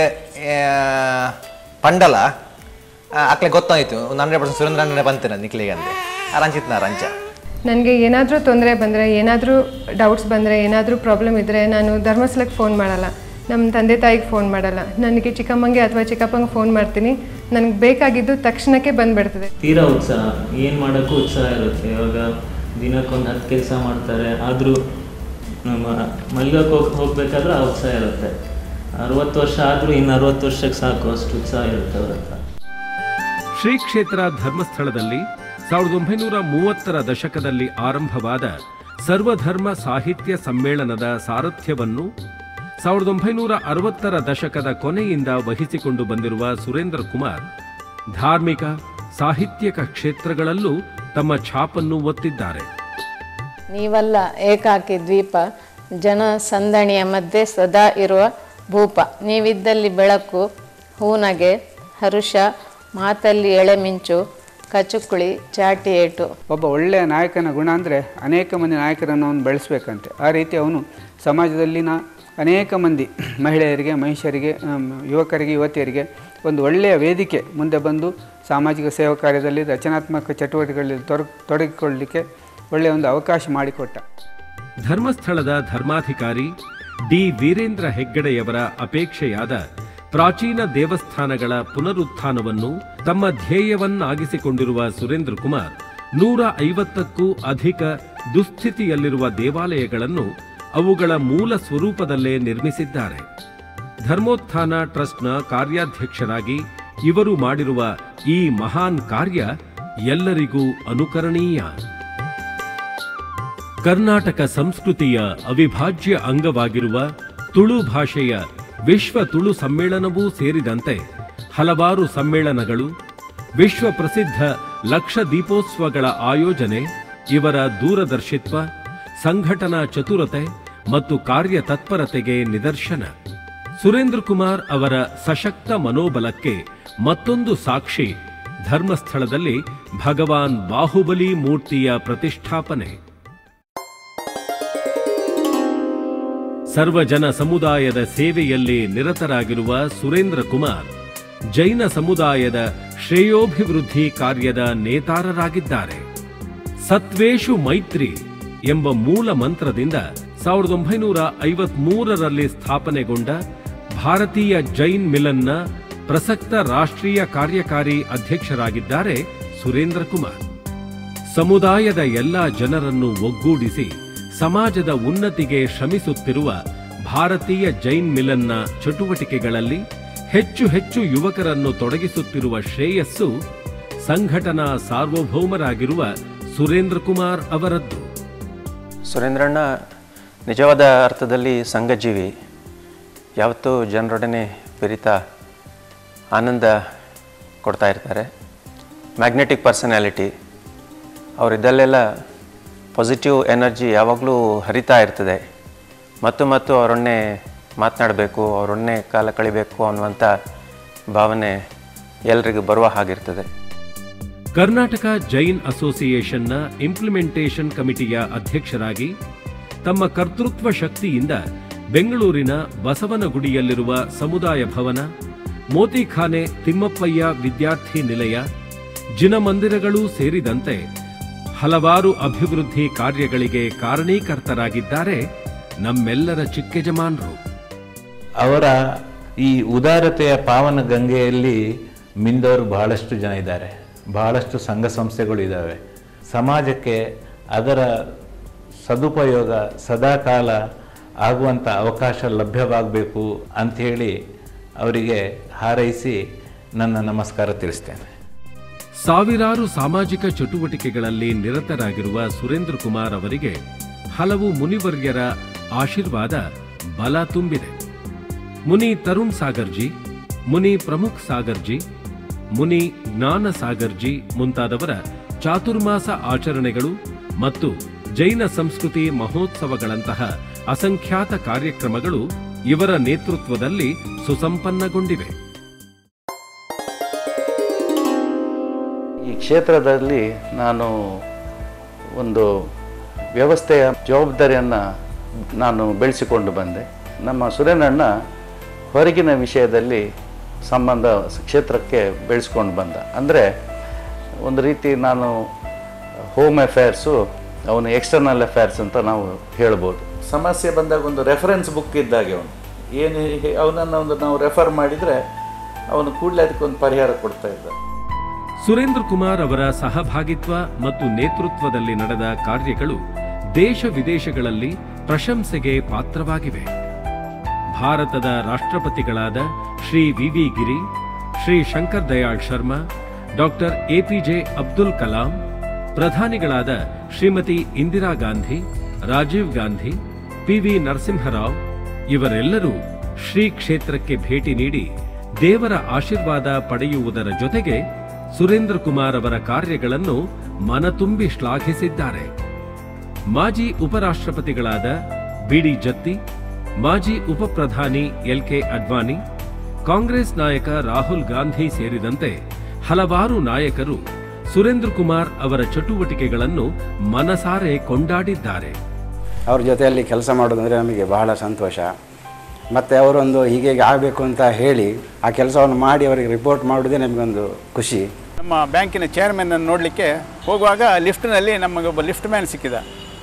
L: ಪಂಡಲ ಅಕ್ಲೆ ಗೊತ್ತಾಯ್ತು ಒಂದು ಹಂಡ್ರೆಡ್ ಪರ್ಸೆಂಟ್ ಸುರೇಂದ್ರ ಬಂತೇನೆ ನಿಕ್ಲಿಗೆ ಅಂದೆ ಅರಂಚಿತ್ನ ರಂಚ
I: ನನಗೆ ಏನಾದರೂ ತೊಂದರೆ ಬಂದರೆ ಏನಾದರೂ ಡೌಟ್ಸ್ ಬಂದರೆ ಏನಾದರೂ ಪ್ರಾಬ್ಲಮ್ ಇದ್ದರೆ ನಾನು ಧರ್ಮಸ್ಥಳಕ್ಕೆ ಫೋನ್ ಮಾಡಲ್ಲ ನಮ್ಮ ತಂದೆ ತಾಯಿಗೆ ಫೋನ್ ಮಾಡಲ್ಲ ನನಗೆ ಚಿಕ್ಕಮ್ಮಂಗೆ ಅಥವಾ ಚಿಕ್ಕಪ್ಪಂಗೆ ಫೋನ್ ಮಾಡ್ತೀನಿ ನನಗೆ ಬೇಕಾಗಿದ್ದು ತಕ್ಷಣಕ್ಕೆ ಬಂದುಬಿಡ್ತದೆ
M: ತೀರಾ ಉತ್ಸಾಹ ಏನು ಮಾಡೋಕ್ಕೂ ಉತ್ಸಾಹ ಇರುತ್ತೆ ಇವಾಗ ದಿನಕ್ಕೊಂದು ಹತ್ತು ಕೆಲಸ ಮಾಡ್ತಾರೆ ಆದರೂ ನಮ್ಮ ಮಲ್ಗಕ್ಕೆ ಹೋಗಿ ಹೋಗ್ಬೇಕಾದ್ರೆ ಆ ಉತ್ಸಾಹ ಇರುತ್ತೆ ಅರವತ್ತು ವರ್ಷ ಆದರೂ ಇನ್ನು ಅರವತ್ತು ವರ್ಷಕ್ಕೆ ಸಾಕು ಅಷ್ಟು ಉತ್ಸಾಹ ಇರುತ್ತೆ ಅವ್ರ ಹತ್ರ
A: ಶ್ರೀ ಕ್ಷೇತ್ರ ಧರ್ಮಸ್ಥಳದಲ್ಲಿ ಸಾವಿರದ ಒಂಬೈನೂರ ಮೂವತ್ತರ ದಶಕದಲ್ಲಿ ಆರಂಭವಾದ ಸರ್ವಧರ್ಮ ಸಾಹಿತ್ಯ ಸಮ್ಮೇಳನದ ಸಾರಥ್ಯವನ್ನು ಸಾವಿರದ ಒಂಬೈನೂರ ಅರವತ್ತರ ದಶಕದ ಕೊನೆಯಿಂದ ವಹಿಸಿಕೊಂಡು ಬಂದಿರುವ ಸುರೇಂದ್ರ ಕುಮಾರ್ ಧಾರ್ಮಿಕ ಸಾಹಿತ್ಯಕ ಕ್ಷೇತ್ರಗಳಲ್ಲೂ ತಮ್ಮ ಛಾಪನ್ನು ಒತ್ತಿದ್ದಾರೆ
E: ನೀವಲ್ಲ ಏಕಾಕಿ ದ್ವೀಪ ಜನ ಸಂದಣಿಯ ಮಧ್ಯೆ ಸದಾ ಇರುವ ಭೂಪ ನೀವಿದ್ದಲ್ಲಿ ಬೆಳಕು ಹೂನಗೆ ಹರುಷ ಮಾತಲ್ಲಿ ಎಳೆಮಿಂಚು ಕಚುಕುಳಿ ಚಾಟಿ ಏಟು
D: ಒಬ್ಬ ಒಳ್ಳೆಯ ನಾಯಕನ ಗುಣ ಅಂದರೆ ಅನೇಕ ಮಂದಿ ನಾಯಕರನ್ನು ಅವನು ಬೆಳೆಸಬೇಕಂತೆ ಆ ರೀತಿ ಅವನು ಸಮಾಜದಲ್ಲಿನ ಅನೇಕ ಮಂದಿ ಮಹಿಳೆಯರಿಗೆ ಮಹಿಷರಿಗೆ ಆಮ್, ಯುವಕರಿಗೆ ಯುವತಿಯರಿಗೆ ಒಂದು ಒಳ್ಳೆಯ ವೇದಿಕೆ ಮುಂದೆ ಬಂದು ಸಾಮಾಜಿಕ ಸೇವಾ ಕಾರ್ಯದಲ್ಲಿ ರಚನಾತ್ಮಕ ಚಟುವಟಿಕೆಗಳಲ್ಲಿ ತೊಡಗ್ ತೊಡಗಿಕೊಳ್ಳಲಿಕ್ಕೆ ಒಳ್ಳೆಯ ಒಂದು ಅವಕಾಶ ಮಾಡಿಕೊಟ್ಟ
A: ಧರ್ಮಸ್ಥಳದ ಧರ್ಮಾಧಿಕಾರಿ ಡಿ ವೀರೇಂದ್ರ ಹೆಗ್ಗಡೆಯವರ ಅಪೇಕ್ಷೆಯಾದ ಪ್ರಾಚೀನ ದೇವಸ್ಥಾನಗಳ ಪುನರುತ್ಥಾನವನ್ನು ತಮ್ಮ ಧ್ಯೇಯವನ್ನಾಗಿಸಿಕೊಂಡಿರುವ ಸುರೇಂದ್ರ ಕುಮಾರ್ ನೂರ ಐವತ್ತಕ್ಕೂ ಅಧಿಕ ದುಸ್ಥಿತಿಯಲ್ಲಿರುವ ದೇವಾಲಯಗಳನ್ನು ಅವುಗಳ ಮೂಲ ಸ್ವರೂಪದಲ್ಲೇ ನಿರ್ಮಿಸಿದ್ದಾರೆ ಧರ್ಮೋತ್ಥಾನ ಟ್ರಸ್ಟ್ನ ಕಾರ್ಯಾಧ್ಯಕ್ಷರಾಗಿ ಇವರು ಮಾಡಿರುವ ಈ ಮಹಾನ್ ಕಾರ್ಯ ಎಲ್ಲರಿಗೂ ಅನುಕರಣೀಯ ಕರ್ನಾಟಕ ಸಂಸ್ಕೃತಿಯ ಅವಿಭಾಜ್ಯ ಅಂಗವಾಗಿರುವ ತುಳು ಭಾಷೆಯ ವಿಶ್ವ ತುಳು ಸಮ್ಮೇಳನವೂ ಸೇರಿದಂತೆ ಹಲವಾರು ಸಮ್ಮೇಳನಗಳು ವಿಶ್ವ ಪ್ರಸಿದ್ಧ ಲಕ್ಷ ದೀಪೋತ್ಸವಗಳ ಆಯೋಜನೆ ಇವರ ದೂರದರ್ಶಿತ್ವ ಸಂಘಟನಾ ಚತುರತೆ ಮತ್ತು ಕಾರ್ಯತತ್ಪರತೆಗೆ ನಿದರ್ಶನ ಸುರೇಂದ್ರ ಕುಮಾರ್ ಅವರ ಸಶಕ್ತ ಮನೋಬಲಕ್ಕೆ ಮತ್ತೊಂದು ಸಾಕ್ಷಿ ಧರ್ಮಸ್ಥಳದಲ್ಲಿ ಭಗವಾನ್ ಬಾಹುಬಲಿ ಮೂರ್ತಿಯ ಪ್ರತಿಷ್ಠಾಪನೆ ಸರ್ವಜನ ಸಮುದಾಯದ ಸೇವೆಯಲ್ಲಿ ನಿರತರಾಗಿರುವ ಸುರೇಂದ್ರ ಕುಮಾರ್ ಜೈನ ಸಮುದಾಯದ ಶ್ರೇಯೋಭಿವೃದ್ಧಿ ಕಾರ್ಯದ ನೇತಾರರಾಗಿದ್ದಾರೆ ಸತ್ವೇಶು ಮೈತ್ರಿ ಎಂಬ ಮೂಲ ಮಂತ್ರದಿಂದ ಸಾವಿರದ ಒಂಬೈನೂರ ಐವತ್ಮೂರರಲ್ಲಿ ಸ್ಥಾಪನೆಗೊಂಡ ಭಾರತೀಯ ಜೈನ್ ಮಿಲನ್ನ ಪ್ರಸಕ್ತ ರಾಷ್ಟ್ರೀಯ ಕಾರ್ಯಕಾರಿ ಅಧ್ಯಕ್ಷರಾಗಿದ್ದಾರೆ ಸುರೇಂದ್ರ ಕುಮಾರ್ ಸಮುದಾಯದ ಎಲ್ಲ ಜನರನ್ನು ಒಗ್ಗೂಡಿಸಿ ಸಮಾಜದ ಉನ್ನತಿಗೆ ಶ್ರಮಿಸುತ್ತಿರುವ ಭಾರತೀಯ ಜೈನ್ ಮಿಲನ್ನ ಚಟುವಟಿಕೆಗಳಲ್ಲಿ ಹೆಚ್ಚು ಹೆಚ್ಚು ಯುವಕರನ್ನು ತೊಡಗಿಸುತ್ತಿರುವ ಶ್ರೇಯಸ್ಸು ಸಂಘಟನಾ ಸಾರ್ವಭೌಮರಾಗಿರುವ ಸುರೇಂದ್ರ ಕುಮಾರ್ ಅವರದ್ದು
N: ಸುರೇಂದ್ರಣ್ಣ ನಿಜವಾದ ಅರ್ಥದಲ್ಲಿ ಸಂಘಜೀವಿ ಯಾವತ್ತೂ ಜನರೊಡನೆ ಬೆರಿತಾ ಆನಂದ ಕೊಡ್ತಾ ಇರ್ತಾರೆ ಮ್ಯಾಗ್ನೆಟಿಕ್ ಪರ್ಸನ್ಯಾಲಿಟಿ ಅವರಿದ್ದಲ್ಲೆಲ್ಲ ಪಾಸಿಟಿವ್ ಎನರ್ಜಿ ಯಾವಾಗಲೂ ಹರಿತಾ ಇರ್ತದೆ ಮತ್ತು ಮತ್ತು ಅವರೊನ್ನೆ ಮಾತನಾಡಬೇಕು ಅವರೊನ್ನೆ ಕಾಲ ಕಳಿಬೇಕು ಅನ್ನುವಂಥ ಭಾವನೆ ಎಲ್ರಿಗೂ ಬರುವ ಹಾಗಿರ್ತದೆ
A: ಕರ್ನಾಟಕ ಜೈನ್ ಅಸೋಸಿಯೇಷನ್ನ ಇಂಪ್ಲಿಮೆಂಟೇಷನ್ ಕಮಿಟಿಯ ಅಧ್ಯಕ್ಷರಾಗಿ ತಮ್ಮ ಕರ್ತೃತ್ವ ಶಕ್ತಿಯಿಂದ ಬೆಂಗಳೂರಿನ ಬಸವನಗುಡಿಯಲ್ಲಿರುವ ಸಮುದಾಯ ಭವನ ಮೋತಿಖಾನೆ ತಿಮ್ಮಪ್ಪಯ್ಯ ವಿದ್ಯಾರ್ಥಿ ನಿಲಯ ಜಿನಮಂದಿರಗಳೂ ಸೇರಿದಂತೆ ಹಲವಾರು ಅಭಿವೃದ್ಧಿ ಕಾರ್ಯಗಳಿಗೆ ಕಾರಣೀಕರ್ತರಾಗಿದ್ದಾರೆ ನಮ್ಮೆಲ್ಲರ ಚಿಕ್ಕೆಜಮಾನರು
O: ಅವರ ಈ ಉದಾರತೆಯ ಪಾವನ ಗಂಗೆಯಲ್ಲಿ ಮಿಂದವರು ಬಹಳಷ್ಟು ಜನ ಇದ್ದಾರೆ ಬಹಳಷ್ಟು ಸಂಘ ಸಂಸ್ಥೆಗಳು ಇದ್ದಾವೆ ಸಮಾಜಕ್ಕೆ ಅದರ ಸದುಪಯೋಗ ಸದಾಕಾಲ ಆಗುವಂಥ ಅವಕಾಶ ಲಭ್ಯವಾಗಬೇಕು ಅಂಥೇಳಿ ಅವರಿಗೆ ಹಾರೈಸಿ ನನ್ನ ನಮಸ್ಕಾರ ತಿಳಿಸ್ತೇನೆ
A: ಸಾವಿರಾರು ಸಾಮಾಜಿಕ ಚಟುವಟಿಕೆಗಳಲ್ಲಿ ನಿರತರಾಗಿರುವ ಸುರೇಂದ್ರ ಕುಮಾರ್ ಅವರಿಗೆ ಹಲವು ಮುನಿವರ್ಯರ ಆಶೀರ್ವಾದ ಬಲ ತುಂಬಿದೆ ಮುನಿ ತರುಣ್ ಸಾಗರ್ಜಿ ಮುನಿ ಪ್ರಮುಖ್ ಸಾಗರ್ಜಿ ಮುನಿ ಜ್ಞಾನ ಸಾಗರ್ಜಿ ಮುಂತಾದವರ ಚಾತುರ್ಮಾಸ ಆಚರಣೆಗಳು ಮತ್ತು ಜೈನ ಸಂಸ್ಕೃತಿ ಮಹೋತ್ಸವಗಳಂತಹ ಅಸಂಖ್ಯಾತ ಕಾರ್ಯಕ್ರಮಗಳು ಇವರ ನೇತೃತ್ವದಲ್ಲಿ ಸುಸಂಪನ್ನಗೊಂಡಿವೆ
P: ಈ ಕ್ಷೇತ್ರದಲ್ಲಿ ನಾನು ಒಂದು ವ್ಯವಸ್ಥೆಯ ಜವಾಬ್ದಾರಿಯನ್ನು ನಾನು ಬೆಳೆಸಿಕೊಂಡು ಬಂದೆ ನಮ್ಮ ಸುರೇನಣ್ಣ ಹೊರಗಿನ ವಿಷಯದಲ್ಲಿ ಸಂಬಂಧ ಕ್ಷೇತ್ರಕ್ಕೆ ಬೆಳೆಸ್ಕೊಂಡು ಬಂದ ಅಂದರೆ ಒಂದು ರೀತಿ ನಾನು ಹೋಮ್ ಅಫೇರ್ಸು ಅವನು ಎಕ್ಸ್ಟರ್ನಲ್ ಅಫೇರ್ಸ್ ಅಂತ ನಾವು ಹೇಳ್ಬೋದು ಸಮಸ್ಯೆ ಬಂದಾಗ ಒಂದು ರೆಫರೆನ್ಸ್ ಬುಕ್ ಇದ್ದಾಗೆ ಅವನು ಏನು ಅವನನ್ನು ಒಂದು ನಾವು ರೆಫರ್ ಮಾಡಿದರೆ ಅವನು ಕೂಡಲೇ ಅದಕ್ಕೊಂದು ಪರಿಹಾರ ಕೊಡ್ತಾ ಇದ್ದ
A: ಸುರೇಂದ್ರ ಕುಮಾರ್ ಅವರ ಸಹಭಾಗಿತ್ವ ಮತ್ತು ನೇತೃತ್ವದಲ್ಲಿ ನಡೆದ ಕಾರ್ಯಗಳು ದೇಶ ವಿದೇಶಗಳಲ್ಲಿ ಪ್ರಶಂಸೆಗೆ ಪಾತ್ರವಾಗಿವೆ ಭಾರತದ ರಾಷ್ಟ್ರಪತಿಗಳಾದ Shri VV Giri Shri Shankar Dayal Sharma doctor APJ Abdul Kalam ಪ್ರಧಾನಿಗಳಾದ ಶ್ರೀಮತಿ ಇಂದಿರಾ ಗಾಂಧಿ ರಾಜೀವ್ ಗಾಂಧಿ ಪಿವಿ ನರಸಿಂಹರಾವ್ ಇವರೆಲ್ಲರೂ ಶ್ರೀ ಕ್ಷೇತ್ರಕ್ಕೆ ಭೇಟಿ ನೀಡಿ ದೇವರ ಆಶೀರ್ವಾದ ಪಡೆಯುವುದರ ಜೊತೆಗೆ ಸುರೇಂದ್ರ ಕುಮಾರ್ ಅವರ ಕಾರ್ಯಗಳನ್ನು ಮನತುಂಬಿ ಶ್ಲಾಘಿಸಿದ್ದಾರೆ ಮಾಜಿ ಉಪರಾಷ್ಟ್ರಪತಿಗಳಾದ ಬಿಡಿ ಜತ್ತಿ ಮಾಜಿ ಉಪಪ್ರಧಾನಿ ಎಲ್ ಕೆ ಅಡ್ವಾಣಿ ಕಾಂಗ್ರೆಸ್ ನಾಯಕ ರಾಹುಲ್ ಗಾಂಧಿ ಸೇರಿದಂತೆ ಹಲವಾರು ನಾಯಕರು ಸುರೇಂದ್ರ ಕುಮಾರ್ ಅವರ ಚಟುವಟಿಕೆಗಳನ್ನು ಮನಸಾರೆ ಕೊಂಡಾಡಿದ್ದಾರೆ
Q: ಅವ್ರ ಜೊತೆಯಲ್ಲಿ ಕೆಲಸ ಮಾಡೋದಂದರೆ ನಮಗೆ ಬಹಳ ಸಂತೋಷ ಮತ್ತು ಅವರೊಂದು ಹೀಗೆ ಹೀಗೆ ಆಗಬೇಕು ಅಂತ ಹೇಳಿ ಆ ಕೆಲಸವನ್ನು ಮಾಡಿ ಅವರಿಗೆ ರಿಪೋರ್ಟ್ ಮಾಡೋದೇ ನಮಗೊಂದು ಖುಷಿ
D: ನಮ್ಮ ಬ್ಯಾಂಕಿನ ಚೇರ್ಮನ್ ಅನ್ನು ನೋಡಲಿಕ್ಕೆ ಹೋಗುವಾಗ ಲಿಫ್ಟ್ನಲ್ಲಿ ನಮಗೆ ಒಬ್ಬ ಲಿಫ್ಟ್ ಮ್ಯಾನ್ ಸಿಕ್ಕಿದ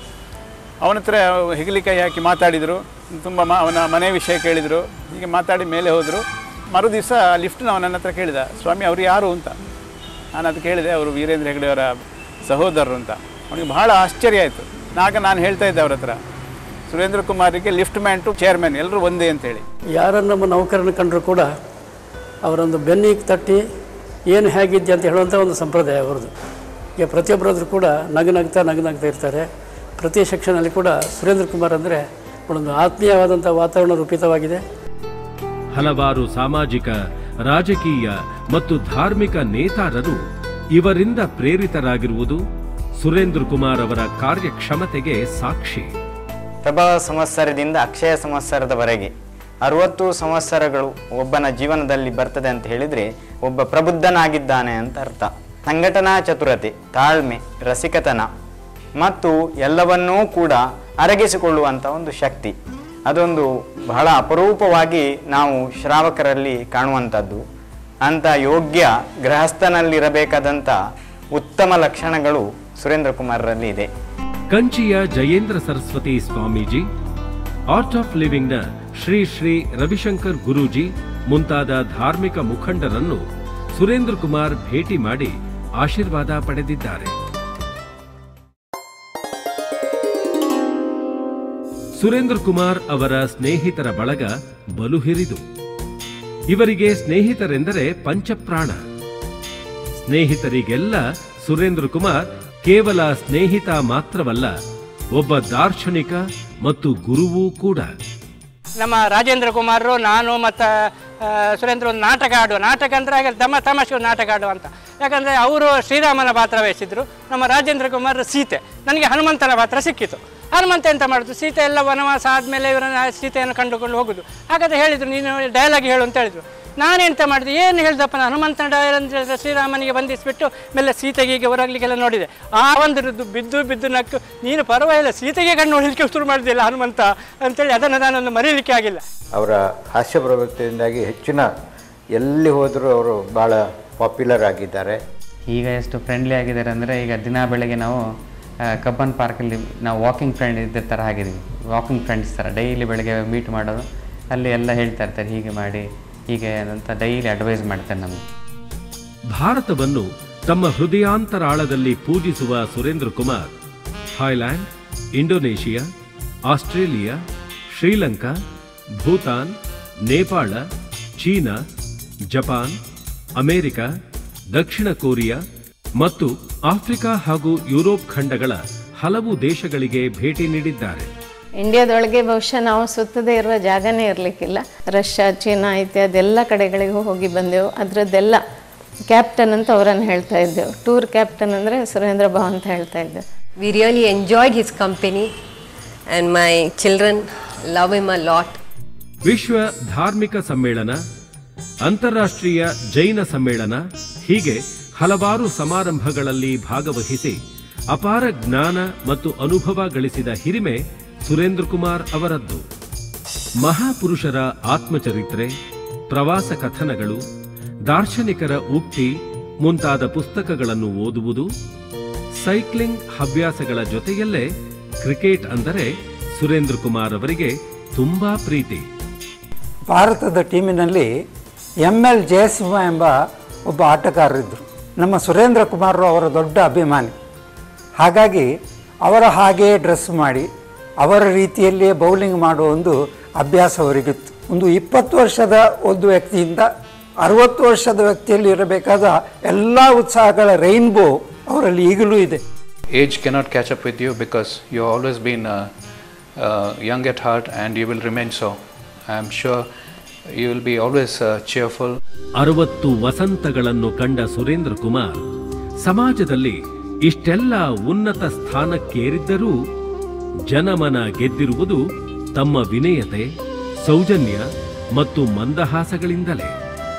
D: ಅವನ ಹತ್ರ ಹೆಗಲಿಕಾಯಿ ಹಾಕಿ ಮಾತಾಡಿದರು ತುಂಬ ಮ ಅವನ ಮನೆ ವಿಷಯ ಕೇಳಿದರು ಹೀಗೆ ಮಾತಾಡಿ ಮೇಲೆ ಹೋದರು ಮರು ದಿವಸ ಲಿಫ್ಟ್ನ ನನ್ನ ಹತ್ರ ಕೇಳಿದ ಸ್ವಾಮಿ ಅವರು ಯಾರು ಅಂತ ನಾನು ಅದು ಕೇಳಿದೆ ಅವರು ವೀರೇಂದ್ರ ಹೆಗಡೆಯವರ ಸಹೋದರರು ಅಂತ ಅವನಿಗೆ ಬಹಳ ಆಶ್ಚರ್ಯ ಆಯಿತು ಆಗ ನಾನು ಹೇಳ್ತಾ ಇದ್ದೆ ಅವ್ರ ಹತ್ರ ಸುರೇಂದ್ರ ಕುಮಾರಿಗೆ ಲಿಫ್ಟ್ ಮ್ಯಾನ್ ಟು ಚೇರ್ಮನ್ ಎಲ್ಲರೂ ಒಂದೇ ಅಂತೇಳಿ
R: ಯಾರನ್ನು ನಮ್ಮ ನೌಕರನ್ನು ಕಂಡರೂ ಕೂಡ ಅವರೊಂದು ಬೆನ್ನಿಗೆ ತಟ್ಟಿ ಏನು ಹೇಗಿದ್ದೆ ಅಂತ ಹೇಳುವಂಥ ಒಂದು ಸಂಪ್ರದಾಯ ಅವರದು ಈಗ ಪ್ರತಿಯೊಬ್ಬರಾದರೂ ಕೂಡ ನಗು ನಗ್ತಾ ನಗು ನಗ್ತಾ ಇರ್ತಾರೆ ಪ್ರತಿ ಸೆಕ್ಷನಲ್ಲಿ ಕೂಡ ಸುರೇಂದ್ರ ಕುಮಾರ್ ಅಂದರೆ ಒಂದು ಆತ್ಮೀಯವಾದಂಥ ವಾತಾವರಣ ರೂಪಿತವಾಗಿದೆ
A: ಹಲವಾರು ಸಾಮಾಜಿಕ ರಾಜಕೀಯ ಮತ್ತು ಧಾರ್ಮಿಕ ನೇತಾರರು ಇವರಿಂದ ಪ್ರೇರಿತರಾಗಿರುವುದು ಸುರೇಂದ್ರ ಕುಮಾರ್ ಅವರ ಕಾರ್ಯಕ್ಷಮತೆಗೆ ಸಾಕ್ಷಿ
S: ಪ್ರಭವ ಸಂವತ್ಸರದಿಂದ ಅಕ್ಷಯ ಸಂವತ್ಸರದವರೆಗೆ ಅರವತ್ತು ಸಂವತ್ಸರಗಳು ಒಬ್ಬನ ಜೀವನದಲ್ಲಿ ಬರ್ತದೆ ಅಂತ ಹೇಳಿದರೆ ಒಬ್ಬ ಪ್ರಬುದ್ಧನಾಗಿದ್ದಾನೆ ಅಂತ ಅರ್ಥ ಸಂಘಟನಾ ಚತುರತೆ ತಾಳ್ಮೆ ರಸಿಕತನ ಮತ್ತು ಎಲ್ಲವನ್ನೂ ಕೂಡ ಅರಗಿಸಿಕೊಳ್ಳುವಂಥ ಒಂದು ಶಕ್ತಿ ಅದೊಂದು ಬಹಳ ಅಪರೂಪವಾಗಿ ನಾವು ಶ್ರಾವಕರಲ್ಲಿ ಕಾಣುವಂಥದ್ದು ಅಂಥ ಯೋಗ್ಯ ಗೃಹಸ್ಥನಲ್ಲಿರಬೇಕಾದಂಥ ಉತ್ತಮ ಲಕ್ಷಣಗಳು ಸುರೇಂದ್ರ ಕುಮಾರರಲ್ಲಿ ಇದೆ
A: ಕಂಚಿಯ ಜಯೇಂದ್ರ ಸರಸ್ವತಿ ಸ್ವಾಮೀಜಿ ಆರ್ಟ್ ಆಫ್ ಲಿವಿಂಗ್ನ ಶ್ರೀ ಶ್ರೀ ರವಿಶಂಕರ್ ಗುರೂಜಿ ಮುಂತಾದ ಧಾರ್ಮಿಕ ಮುಖಂಡರನ್ನು ಸುರೇಂದ್ರ ಕುಮಾರ್ ಭೇಟಿ ಮಾಡಿ ಆಶೀರ್ವಾದ ಪಡೆದಿದ್ದಾರೆ ಸುರೇಂದ್ರ ಕುಮಾರ್ ಅವರ ಸ್ನೇಹಿತರ ಬಳಗ ಬಲು ಹಿರಿದು ಇವರಿಗೆ ಸ್ನೇಹಿತರೆಂದರೆ ಪಂಚಪ್ರಾಣ ಸ್ನೇಹಿತರಿಗೆಲ್ಲ ಸುರೇಂದ್ರ ಕುಮಾರ್ ಕೇವಲ ಸ್ನೇಹಿತ ಮಾತ್ರವಲ್ಲ ಒಬ್ಬ ದಾರ್ಶನಿಕ ಮತ್ತು ಗುರುವೂ ಕೂಡ
T: ನಮ್ಮ ರಾಜೇಂದ್ರ ಕುಮಾರರು ನಾನು ಮತ್ತು ಸುರೇಂದ್ರ ಒಂದು ನಾಟಕ ಆಡುವ ನಾಟಕ ಅಂದರೆ ಹಾಗೆ ತಮ್ಮ ತಮಾಷೆ ಒಂದು ನಾಟಕ ಆಡುವ ಅಂತ ಯಾಕಂದರೆ ಅವರು ಶ್ರೀರಾಮನ ಪಾತ್ರ ವಹಿಸಿದ್ರು ನಮ್ಮ ರಾಜೇಂದ್ರ ಕುಮಾರ್ ಸೀತೆ ನನಗೆ ಹನುಮಂತನ ಪಾತ್ರ ಸಿಕ್ಕಿತು ಹನುಮಂತ ಎಂತ ಮಾಡೋದು ಸೀತೆ ಎಲ್ಲ ವನವಾಸ ಆದಮೇಲೆ ಇವರನ್ನ ಸೀತೆಯನ್ನು ಕಂಡುಕೊಂಡು ಹೋಗುದು ಹಾಗಾದ್ರೆ ಹೇಳಿದರು ನೀನು ಡೈಲಾಗ್ ಹೇಳು ಅಂತ ಹೇಳಿದರು ನಾನೆಂತ ಮಾಡಿದೆ ಏನು ಹೇಳ್ದಪ್ಪ ನಾನು ಹನುಮಂತನ ಡೈರ್ ಅಂದರೆ ಶ್ರೀರಾಮನಿಗೆ ಬಂಧಿಸಿಬಿಟ್ಟು ಮೇಲೆ ಸೀತೆಗೆ ಹೀಗೆ ಹೊರಗ್ಲಿಕ್ಕೆಲ್ಲ ನೋಡಿದೆ ಆ ಒಂದು ರುದ್ದು ಬಿದ್ದು ಬಿದ್ದು ನಕ್ಕು ನೀನು ಪರವಾಗಿಲ್ಲ ಸೀತೆಗೆ ಕಣ್ಣು ನೋಡಲಿಕ್ಕೆ ಶುರು ಮಾಡಿದಿಲ್ಲ ಹನುಮಂತ ಅಂತೇಳಿ ಅದನ್ನು ನಾನೊಂದು ಮರೀಲಿಕ್ಕೆ ಆಗಿಲ್ಲ
U: ಅವರ ಹಾಸ್ಯ ಪ್ರವೃತ್ತಿಯಿಂದಾಗಿ ಹೆಚ್ಚಿನ ಎಲ್ಲಿ ಹೋದರೂ ಅವರು ಭಾಳ ಪಾಪ್ಯುಲರ್ ಆಗಿದ್ದಾರೆ
V: ಈಗ ಎಷ್ಟು ಫ್ರೆಂಡ್ಲಿ ಆಗಿದ್ದಾರೆ ಅಂದರೆ ಈಗ ದಿನ ಬೆಳಗ್ಗೆ ನಾವು ಆ, ಕಬ್ಬನ್ ಪಾರ್ಕಲ್ಲಿ ನಾವು ವಾಕಿಂಗ್ ಫ್ರೆಂಡ್ ಇದ್ದ ಥರ ಆಗಿದ್ದೀವಿ ವಾಕಿಂಗ್ ಫ್ರೆಂಡ್ಸ್ ಥರ ಡೈಲಿ ಬೆಳಗ್ಗೆ ಮೀಟ್ ಮಾಡೋದು ಅಲ್ಲಿ ಎಲ್ಲ ಹೇಳ್ತಾ ಇರ್ತಾರೆ ಹೀಗೆ ಮಾಡಿ ಹೀಗೆ ಅಂತ ಡೈಲಿ ಅಡ್ವೈಸ್ ಮಾಡ್ತಾರೆ ನಮಗೆ
A: ಭಾರತವನ್ನು ತಮ್ಮ ಹೃದಯಾಂತರಾಳದಲ್ಲಿ ಪೂಜಿಸುವ Surendra Kumar Thailand Indonesia Australia Sri Lanka Bhutan Nepal China Japan America ದಕ್ಷಿಣ ಕೊರಿಯಾ ಮತ್ತು ಆಫ್ರಿಕಾ ಹಾಗೂ ಯುರೋಪ್ ಖಂಡಗಳ ಹಲವು ದೇಶಗಳಿಗೆ ಭೇಟಿ ನೀಡಿದ್ದಾರೆ
E: ಇಂಡಿಯಾದೊಳಗೆ ಬಹುಶಃ ನಾವು ಸುತ್ತದೇ ಇರುವ ಜಾಗನೇ ಇರಲಿಕ್ಕಿಲ್ಲ ರಷ್ಯಾ ಚೀನಾ ಇತ್ಯಾದಿ ಎಲ್ಲ ಕಡೆಗಳಿಗೂ ಹೋಗಿ ಬಂದೆವು ಅದರದ್ದೆಲ್ಲ ಕ್ಯಾಪ್ಟನ್ ಅಂತ ಅವರನ್ನು ಹೇಳ್ತಾ ಇದ್ದೆವು ಟೂರ್ ಕ್ಯಾಪ್ಟನ್ ಅಂದರೆ ಸುರೇಂದ್ರ ಭಾವ್ ಅಂತ ಹೇಳ್ತಾ ಇದ್ದೆವು
B: We really enjoyed his company, and my children love him a lot.
A: ವಿಶ್ವ ಧಾರ್ಮಿಕ ಸಮ್ಮೇಳನ ಅಂತಾರಾಷ್ಟ್ರೀಯ ಜೈನ ಸಮ್ಮೇಳನ ಹೀಗೆ ಹಲವಾರು ಸಮಾರಂಭಗಳಲ್ಲಿ ಭಾಗವಹಿಸಿ ಅಪಾರ ಜ್ಞಾನ ಮತ್ತು ಅನುಭವ ಗಳಿಸಿದ ಹಿರಿಮೆ ಸುರೇಂದ್ರ ಕುಮಾರ್ ಅವರದ್ದು ಮಹಾಪುರುಷರ ಆತ್ಮಚರಿತ್ರೆ ಪ್ರವಾಸ ಕಥನಗಳು ದಾರ್ಶನಿಕರ ಉಕ್ತಿ ಮುಂತಾದ ಪುಸ್ತಕಗಳನ್ನು ಓದುವುದು ಸೈಕ್ಲಿಂಗ್ ಹವ್ಯಾಸಗಳ ಜೊತೆಯಲ್ಲೇ ಕ್ರಿಕೆಟ್ ಅಂದರೆ ಸುರೇಂದ್ರ ಕುಮಾರ್ ಅವರಿಗೆ ತುಂಬಾ ಪ್ರೀತಿ
C: ಭಾರತದ ಟೀಮಿನಲ್ಲಿ ಎಮ್ ಎಲ್ ಜಯಸಿಂಹ ಎಂಬ ಒಬ್ಬ ಆಟಗಾರರಿದ್ದರು ನಮ್ಮ ಸುರೇಂದ್ರ ಕುಮಾರರು ಅವರ ದೊಡ್ಡ ಅಭಿಮಾನಿ ಹಾಗಾಗಿ ಅವರ ಹಾಗೆಯೇ ಡ್ರೆಸ್ ಮಾಡಿ ಅವರ ರೀತಿಯಲ್ಲಿಯೇ ಬೌಲಿಂಗ್ ಮಾಡುವ ಒಂದು ಅಭ್ಯಾಸ ಅವರಿಗಿತ್ತು ಒಂದು ಇಪ್ಪತ್ತು ವರ್ಷದ ಒಂದು ವ್ಯಕ್ತಿಯಿಂದ ಅರವತ್ತು ವರ್ಷದ ವ್ಯಕ್ತಿಯಲ್ಲಿ ಇರಬೇಕಾದ ಎಲ್ಲ ಉತ್ಸಾಹಗಳ ರೈನ್ಬೋ ಅವರಲ್ಲಿ ಈಗಲೂ ಇದೆ
W: Age cannot catch up with you because you've always been uh, uh, young at heart and you will remain so. I'm sure you will be always uh, cheerful.
A: ಅರವತ್ತು ವಸಂತಗಳನ್ನು ಕಂಡ ಸುರೇಂದ್ರ ಕುಮಾರ್ ಸಮಾಜದಲ್ಲಿ ಇಷ್ಟೆಲ್ಲ ಉನ್ನತ ಸ್ಥಾನಕ್ಕೇರಿದ್ದರೂ ಜನಮನ ಗೆದ್ದಿರುವುದು ತಮ್ಮ ವಿನಯತೆ ಸೌಜನ್ಯ ಮತ್ತು ಮಂದಹಾಸಗಳಿಂದಲೇ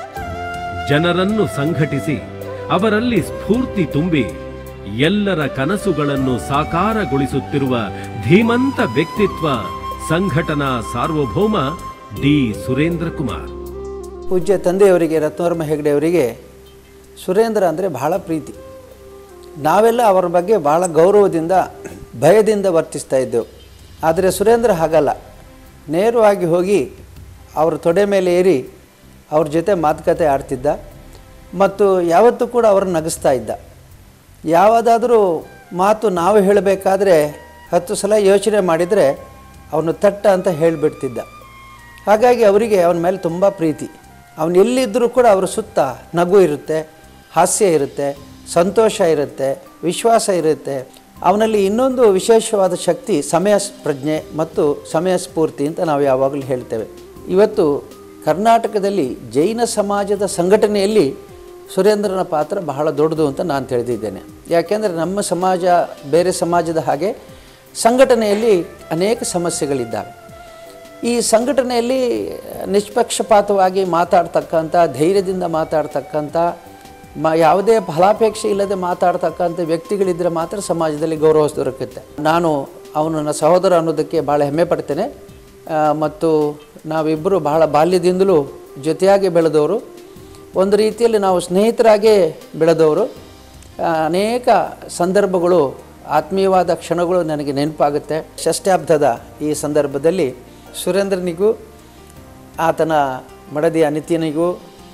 A: ಜನರನ್ನು ಸಂಘಟಿಸಿ ಅವರಲ್ಲಿ ಸ್ಫೂರ್ತಿ ತುಂಬಿ ಎಲ್ಲರ ಕನಸುಗಳನ್ನು ಸಾಕಾರಗೊಳಿಸುತ್ತಿರುವ ಧೀಮಂತ ವ್ಯಕ್ತಿತ್ವ ಸಂಘಟನಾ ಸಾರ್ವಭೌಮ ಡಿ ಸುರೇಂದ್ರ ಕುಮಾರ್
X: ಪೂಜ್ಯ ತಂದೆಯವರಿಗೆ ರತ್ನವರ್ಮ ಹೆಗಡೆಯವರಿಗೆ ಸುರೇಂದ್ರ ಅಂದರೆ ಬಹಳ ಪ್ರೀತಿ ನಾವೆಲ್ಲ ಅವರ ಬಗ್ಗೆ ಭಾಳ ಗೌರವದಿಂದ ಭಯದಿಂದ ವರ್ತಿಸ್ತಾ ಇದ್ದೆವು ಆದರೆ ಸುರೇಂದ್ರ ಹಾಗಲ್ಲ ನೇರವಾಗಿ ಹೋಗಿ ಅವ್ರ ತೊಡೆ ಮೇಲೆ ಏರಿ ಅವ್ರ ಜೊತೆ ಮಾತುಕತೆ ಆಡ್ತಿದ್ದ ಮತ್ತು ಯಾವತ್ತೂ ಕೂಡ ಅವ್ರನ್ನ ನಗಿಸ್ತಾ ಇದ್ದ ಯಾವುದಾದ್ರೂ ಮಾತು ನಾವು ಹೇಳಬೇಕಾದ್ರೆ ಹತ್ತು ಸಲ ಯೋಚನೆ ಮಾಡಿದರೆ ಅವನು ತಟ್ಟ ಅಂತ ಹೇಳಿಬಿಡ್ತಿದ್ದ ಹಾಗಾಗಿ ಅವರಿಗೆ ಅವನ ಮೇಲೆ ತುಂಬ ಪ್ರೀತಿ ಅವನು ಎಲ್ಲಿದ್ದರೂ ಕೂಡ ಅವರ ಸುತ್ತ ನಗು ಇರುತ್ತೆ ಹಾಸ್ಯ ಇರುತ್ತೆ ಸಂತೋಷ ಇರುತ್ತೆ ವಿಶ್ವಾಸ ಇರುತ್ತೆ ಅವನಲ್ಲಿ ಇನ್ನೊಂದು ವಿಶೇಷವಾದ ಶಕ್ತಿ ಸಮಯ ಪ್ರಜ್ಞೆ ಮತ್ತು ಸಮಯ ಸ್ಫೂರ್ತಿ ಅಂತ ನಾವು ಯಾವಾಗಲೂ ಹೇಳ್ತೇವೆ ಇವತ್ತು ಕರ್ನಾಟಕದಲ್ಲಿ ಜೈನ ಸಮಾಜದ ಸಂಘಟನೆಯಲ್ಲಿ ಸುರೇಂದ್ರನ ಪಾತ್ರ ಬಹಳ ದೊಡ್ಡದು ಅಂತ ನಾನು ತಿಳಿದಿದ್ದೇನೆ ಯಾಕೆಂದರೆ ನಮ್ಮ ಸಮಾಜ ಬೇರೆ ಸಮಾಜದ ಹಾಗೆ ಸಂಘಟನೆಯಲ್ಲಿ ಅನೇಕ ಸಮಸ್ಯೆಗಳಿದ್ದಾವೆ ಈ ಸಂಘಟನೆಯಲ್ಲಿ ನಿಷ್ಪಕ್ಷಪಾತವಾಗಿ ಮಾತಾಡ್ತಕ್ಕಂಥ ಧೈರ್ಯದಿಂದ ಮಾತಾಡ್ತಕ್ಕಂಥ ಮ ಯಾವುದೇ ಫಲಾಪೇಕ್ಷೆ ಇಲ್ಲದೆ ಮಾತಾಡ್ತಕ್ಕಂಥ ವ್ಯಕ್ತಿಗಳಿದ್ದರೆ ಮಾತ್ರ ಸಮಾಜದಲ್ಲಿ ಗೌರವ ದೊರಕುತ್ತೆ ನಾನು ಅವನು ನನ್ನ ಸಹೋದರ ಅನ್ನೋದಕ್ಕೆ ಭಾಳ ಹೆಮ್ಮೆ ಪಡ್ತೇನೆ ಆ, ಮತ್ತು ನಾವಿಬ್ಬರು ಬಹಳ ಬಾಲ್ಯದಿಂದಲೂ ಜೊತೆಯಾಗಿ ಬೆಳೆದವರು ಒಂದು ರೀತಿಯಲ್ಲಿ ನಾವು ಸ್ನೇಹಿತರಾಗೇ ಬೆಳೆದವರು ಆ, ಅನೇಕ ಸಂದರ್ಭಗಳು ಆತ್ಮೀಯವಾದ ಕ್ಷಣಗಳು ನನಗೆ ನೆನಪಾಗುತ್ತೆ ಷಷ್ಠಾಬ್ದದ ಈ ಸಂದರ್ಭದಲ್ಲಿ ಸುರೇಂದ್ರನಿಗೂ ಆತನ ಮಡದಿಯ ಅನಿತ್ಯನಿಗೂ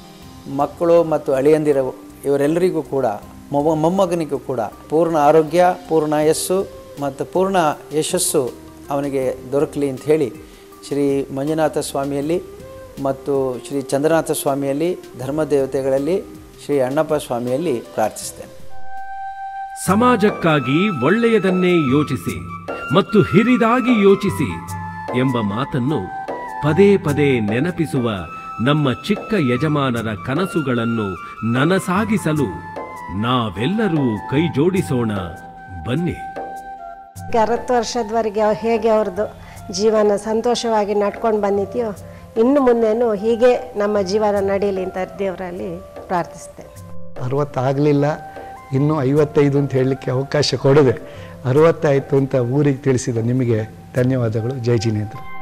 X: ಮಕ್ಕಳು ಮತ್ತು ಅಳಿಯಂದಿರ ಇವರೆಲ್ಲರಿಗೂ ಕೂಡ ಮೊಮ್ಮ ಮೊಮ್ಮಗನಿಗೂ ಕೂಡ ಪೂರ್ಣ ಆರೋಗ್ಯ ಪೂರ್ಣ ಯಸ್ಸು ಮತ್ತು ಪೂರ್ಣ ಯಶಸ್ಸು ಅವನಿಗೆ ದೊರಕಲಿ ಅಂತ ಹೇಳಿ ಶ್ರೀ ಮಂಜುನಾಥ ಸ್ವಾಮಿಯಲ್ಲಿ ಮತ್ತು ಶ್ರೀ ಚಂದ್ರನಾಥ ಸ್ವಾಮಿಯಲ್ಲಿ ಧರ್ಮದೇವತೆಗಳಲ್ಲಿ ಶ್ರೀ ಅಣ್ಣಪ್ಪ ಸ್ವಾಮಿಯಲ್ಲಿ ಪ್ರಾರ್ಥಿಸ್ತೇನೆ
A: ಸಮಾಜಕ್ಕಾಗಿ ಒಳ್ಳೆಯದನ್ನೇ ಯೋಚಿಸಿ ಮತ್ತು ಹಿರಿದಾಗಿ ಯೋಚಿಸಿ ಎಂಬ ಮಾತನ್ನು ಪದೇ ಪದೇ ನೆನಪಿಸುವ ನಮ್ಮ ಚಿಕ್ಕ ಯಜಮಾನರ ಕನಸುಗಳನ್ನು ನನಸಾಗಿಸಲು ನಾವೆಲ್ಲರೂ ಕೈ ಜೋಡಿಸೋಣ ಬನ್ನಿ
G: ಈಗ ಅರವತ್ತು ವರ್ಷದವರೆಗೆ ಅವ್- ಹೇಗೆ ಅವ್ರದ್ದು ಜೀವನ ಸಂತೋಷವಾಗಿ ನಡ್ಕೊಂಡು ಬಂದಿದೆಯೋ ಇನ್ನು ಮುಂದೆನೂ ಹೀಗೆ ನಮ್ಮ ಜೀವನ ನಡೀಲಿ ಅಂತ ದೇವರಲ್ಲಿ ಪ್ರಾರ್ಥಿಸ್ತೇನೆ
Y: ಅರವತ್ತಾಗಲಿಲ್ಲ ಇನ್ನೂ ಐವತ್ತೈದು ಅಂತ ಹೇಳಲಿಕ್ಕೆ ಅವಕಾಶ ಕೊಡದೆ ಅರವತ್ತಾಯಿತು ಅಂತ ಊರಿಗೆ ತಿಳಿಸಿದ ನಿಮಗೆ ಧನ್ಯವಾದಗಳು ಜೈ ಜಿನೇಂದ್ರ